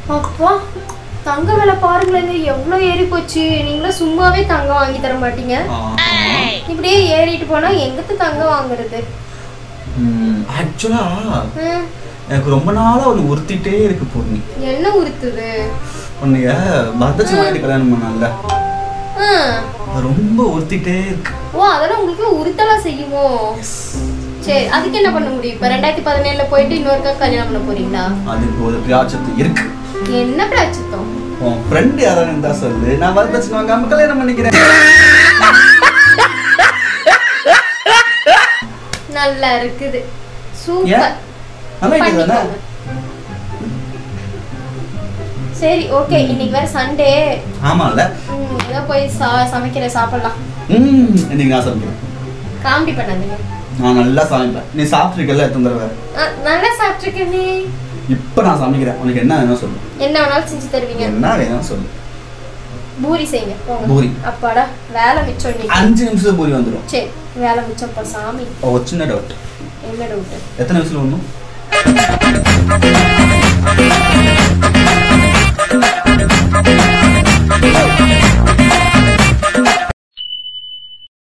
அப்பா தங்க விலை பாருங்களேங்க எவ்வளோ ஏறி போச்சு நீங்களும் சும்மாவே தங்கம் வாங்கி தர மாட்டீங்க இப்படியே ஏறிட்டு போனா எங்கத்து தங்கம் வாங்குறது ஆக்சுவலா ம், எனக்கு ரொம்ப நாளா ஒன்று உறுத்திட்டே இருக்கு பூர்ணி என்ன உறுத்துது உன்னைய வரதட்சணை வாங்கிட்டு கல்யாணம் பண்ணல ஆ, அது ரொம்ப உறுத்திட்டே இருக்கு ஓ அதெல்லாம் உங்களுக்கு உறுத்தலா செய்யுமோ சரி அதுக்கு என்ன பண்ண முடியும் இப்ப ரெண்டாயிரத்தி பதினேழுல போயிட்டு இன்னொருக்கா கல்யாணம் பண்ண போறீங்களா அதுக்கு ஒரு பிராச்சத்து இருக்கு என்ன பிராச்சித்தம் உன் ஃப்ரெண்ட் யாராவது இருந்தா சொல்லு நான் வரதட்சணை வாங்காம கல்யாணம் பண்ணிக்கிறேன் நல்லா இருக்குது சூப்பர் ஏன் நல்லா இருக்குது தானே பண்ணிக்கோங்க. சரி ஓகே இன்னைக்கு வேற சண்டே ஆமால ஏதோ போய் சா சமைக்கிற சாப்பிடலாம் ம் இன்னைக்கு நான் சமைக்கிறேன் காமெடி பண்ணாதீங்க நான் நல்லா சமைப்பேன் நீ சாப்பிட்ருக்கல எத்தனை தடவை ஆ, நல்லா சாப்பிட்ருக்கேன் நீ இப்போ நான் சமைக்கிறேன் உனக்கு என்ன வேணும் சொல்லு என்ன வேணாலும் செஞ்சு தருவீங்க என்ன வேணும் சொல்லு பூரி செய்யுங்க போங்க பூரி. அப்பாடா வேலை மிச்சம் இன்னைக்கு அஞ்சு நிமிஷம் பூரி வந்துடும் சரி வேலை மிச்சம் பா சாமி ஒரு சின்ன டவுட் என்ன டவுட்டு எத்தனை நிமிஷம் ஒன்றும்